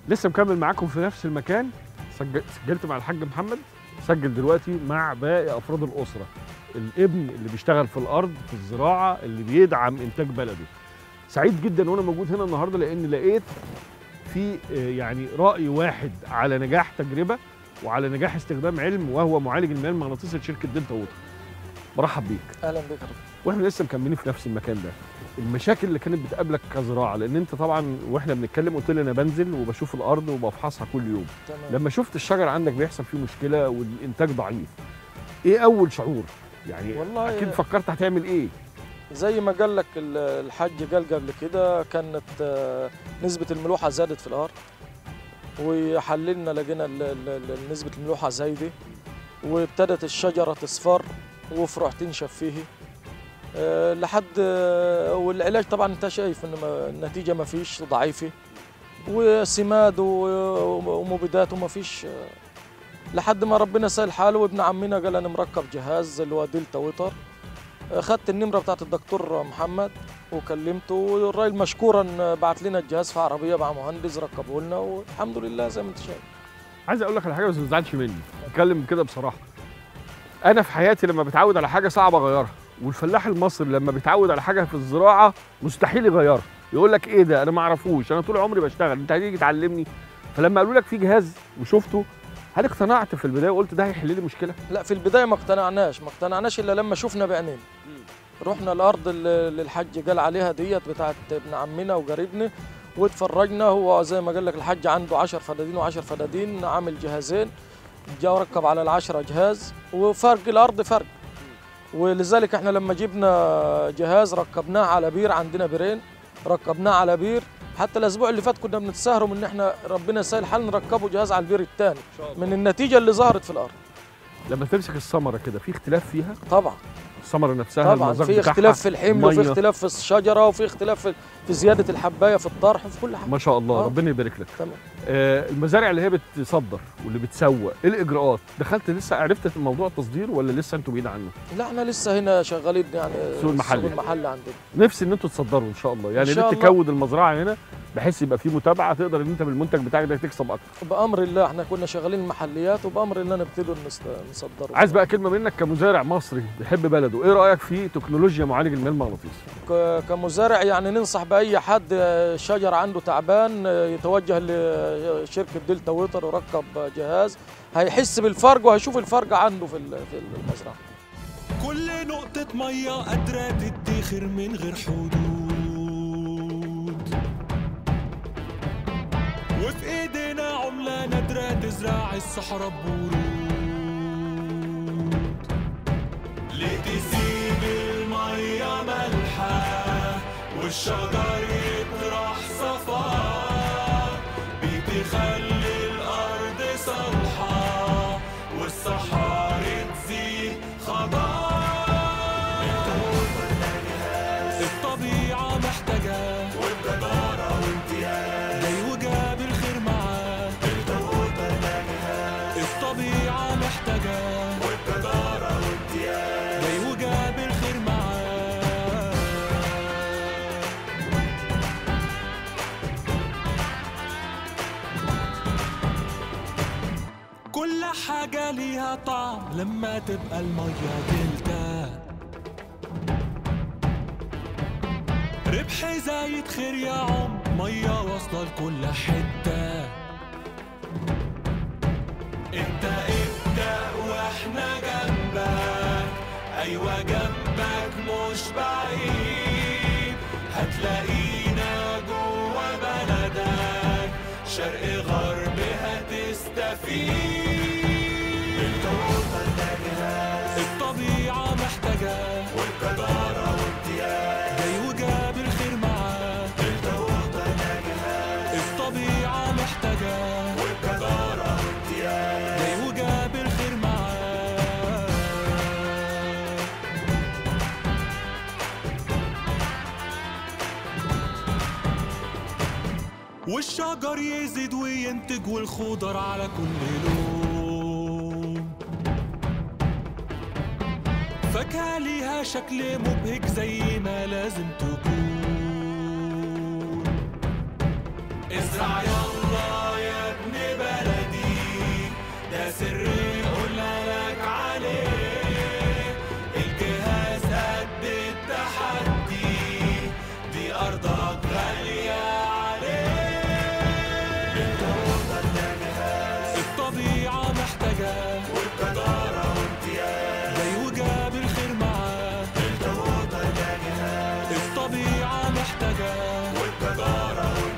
لسه مكمل معاكم في نفس المكان سجل سجلت مع الحاج محمد سجل دلوقتي مع باقي افراد الاسره الابن اللي بيشتغل في الارض في الزراعه اللي بيدعم انتاج بلده سعيد جدا وانا موجود هنا النهارده لان لقيت في آه، يعني راي واحد على نجاح تجربه وعلى نجاح استخدام علم وهو معالج المياه المغناطيسي لشركه دلتا ووتر برحب بيك اهلا بك يا دكتور واحنا لسه مكملين في نفس المكان ده المشاكل اللي كانت بتقابلك كزراعه لان انت طبعا واحنا بنتكلم قلت لي انا بنزل وبشوف الارض وبفحصها كل يوم تمام لما شفت الشجر عندك بيحصل فيه مشكله والانتاج ضعيف ايه اول شعور يعني والله اكيد فكرت هتعمل ايه زي ما قال لك ال- الحاج قال قبل كده كانت آه، نسبة الملوحة زادت في الأرض وحللنا لقينا ال- ال- ال- نسبة الملوحة زايدة وابتدت الشجرة تصفر وفرع تنشف فيه آه، لحد آه، والعلاج طبعا انت شايف ان ما- النتيجة ما فيش ضعيفة وسماد و- ومبيدات وما فيش آه، لحد ما ربنا سهل حاله وابن عمنا قال انا مركب جهاز اللي هو دلتا ويتر اخذت النمره بتاعت الدكتور محمد وكلمته والراجل مشكورا بعت لنا الجهاز في عربيه مع مهندس ركبه لنا والحمد لله زي ما انت شايف عايز اقول لك على حاجه بس ما تزعلش مني اتكلم كده بصراحه انا في حياتي لما بتعود على حاجه صعب اغيرها والفلاح المصري لما بيتعود على حاجه في الزراعه مستحيل يغيرها يقول لك ايه ده انا ما اعرفوش انا طول عمري بشتغل انت هتيجي تعلمني فلما قالوا لك في جهاز وشفته هل اقتنعت في البدايه وقلت ده هيحل لي مشكله لا في البدايه ما اقتنعناش ما اقتنعناش الا لما شفنا بعينينا رحنا الارض اللي اللي الحاج قال عليها ديت بتاعت ابن عمنا وقريبنا واتفرجنا هو زي ما قال لك الحاج عنده 10 فدادين و10 فدادين عامل جهازين جا وركب على العشرة جهاز وفرق الارض فرق ولذلك احنا لما جبنا جهاز ركبناه على بير عندنا بيرين ركبناه على بير حتى الاسبوع اللي فات كنا بنتساهروا من ان احنا ربنا يسهل حال نركبه جهاز على البير الثاني من النتيجه اللي ظهرت في الارض لما تمسك الثمره كده في اختلاف فيها طبعا الثمره نفسها طبعا المذاق في بتاعها، اختلاف في الحمل وفي المية. اختلاف في الشجره وفي اختلاف في- في زياده الحبايه في الطرح في كل حاجه ما شاء الله آه. ربنا يبارك لك تمام آه المزارع اللي هي بتصدر واللي بتسوق ايه الاجراءات دخلت لسه عرفت في موضوع التصدير ولا لسه انتوا بعيد عنه لا احنا لسه هنا شغالين يعني السوق المحلي. السوق المحلي عندنا نفسي ان انتوا تصدروا ان شاء الله يعني إن ليه شاء الله. تكود المزرعه هنا بحيث يبقى في متابعه تقدر ان انت بالمنتج بتاعك ده تكسب اكتر بامر الله احنا كنا شغالين المحليات وبامر الله نبتدوا نست- نصدروا عايز بقى كلمه منك كمزارع مصري بيحب بلده ايه رايك في تكنولوجيا معالج المياه المغناطيسي ك- كمزارع يعني ننصح باي حد آه، شجر عنده تعبان آه، يتوجه لشركه دلتا ويتر وركب جهاز هيحس بالفرق وهيشوف الفرق عنده في ال- في المزرعه كل نقطة مية قادرة تدخر من غير حدود وفي ايدينا عملة نادرة تزرع الصحراء بورود ليه تسيب المية مالحة والشجر يطرح صفار بتخلي الأرض صالحة والصحاري تزيد خضار الطبيعة محتاجة والجدارة وامتياز جاي وجاب الخير معاه الطبيعة محتاجة والجدارة وامتياز جاي وجاب الخير معاه كل حاجة ليها طعم لما تبقى المية دلتا ربح زايد خير يا عم مية واصلة لكل حتة انت ابدأ واحنا جنبك ايوه جنبك مش بعيد هتلاقينا جوا بلدك شرق غرب هتستفيد الطبيعة محتاجة والجدارة وامتياز جاي وجاب الخير معاه الطبيعة محتاجة والجدارة وامتياز جاي وجاب الخير معاه والشجر يزيد وينتج والخضر على كل لون فاكهة ليها شكل مبهج زي ما لازم تكون ازرع يلا الطبيعة محتاجاه والتجارة